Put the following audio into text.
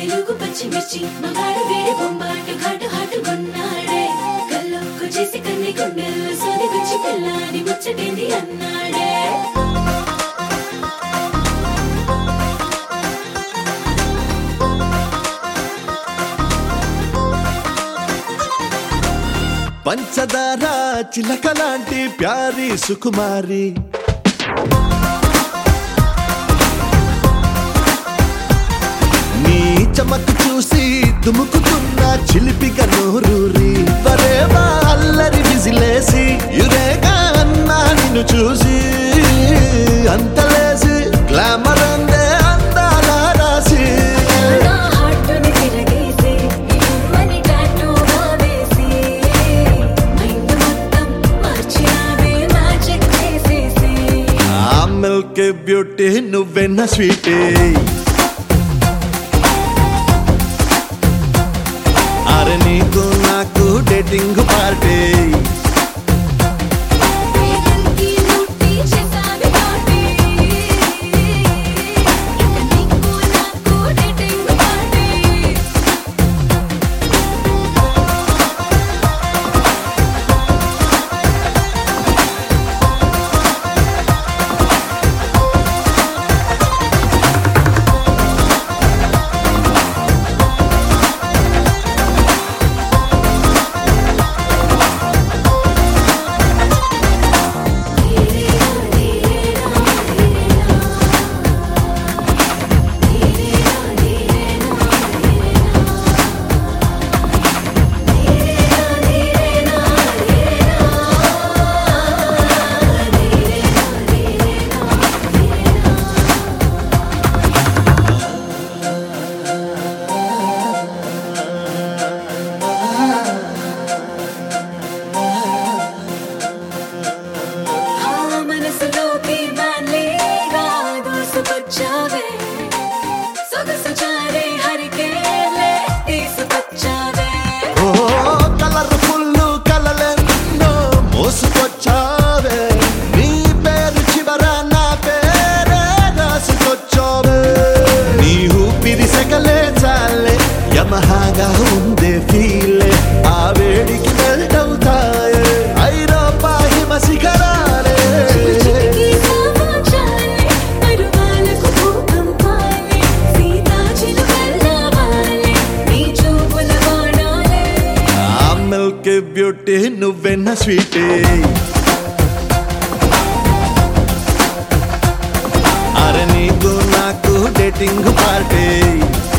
తెలుగు పచ్చిమిర్చి మగాడు వేడి బొంబాట ఘాటు హాటు కొన్నాడే కళ్ళొక్కు చేసి కన్ని గుండెల్లో సోది గుచ్చి పిల్లాని ముచ్చటేంది అన్నాడే పంచదార చిలక లాంటి ప్యారి సుకుమారి నీ చమకు చూసి దుముకుతున్న చిలిపిక నోరూరి వరేవా అల్లరి విజిలేసి యురేగా అన్నా నిన్ను చూసి అంతలేసి గ్లామర్ అందే అందాల రాసి నా హార్టుని తిరగేసి ఇమ్మని టాటూగా వేసి మైండ్ మొత్తం మార్చినావే మ్యాజిక్ చేసేసి ఆ మిల్క్ బ్యూటీ నువ్వెన్న స్వీటే అరే నీకు నాకు డేటింగ్ పార్టీ వేదల్కి లూటి చేసావి పార్టీ ఇక నీకు నాకు డేటింగ్ పార్టీ ఆ మనసులోకి బాలేగా దూసుకొచ్చావే సొగసు చారే హరికేలే తీసుకొచ్చావే ఓ కలర్ఫుల్ కలలెన్నో మోసుకొచ్చావే నీ పేరు చివర నా పేరే రాసుకొచ్చావే నీ ఊపిరి సెగలే చాలే యమహాగా ఉందే ఫీలే ఆ వేడికి మెల్ట్ అవుతాయే ఐరోపా హిమ శిఖరాలే చిటికి సమాచాలే పరువాలకు భూకంపాలే సీతాచిలుకల్లావాలే నీ చూపుల బాణాలే ఆ మిల్క్ బ్యూటీ నువ్వెన్న స్వీటే అరే నీకు నాకు డేటింగ్ పార్టీ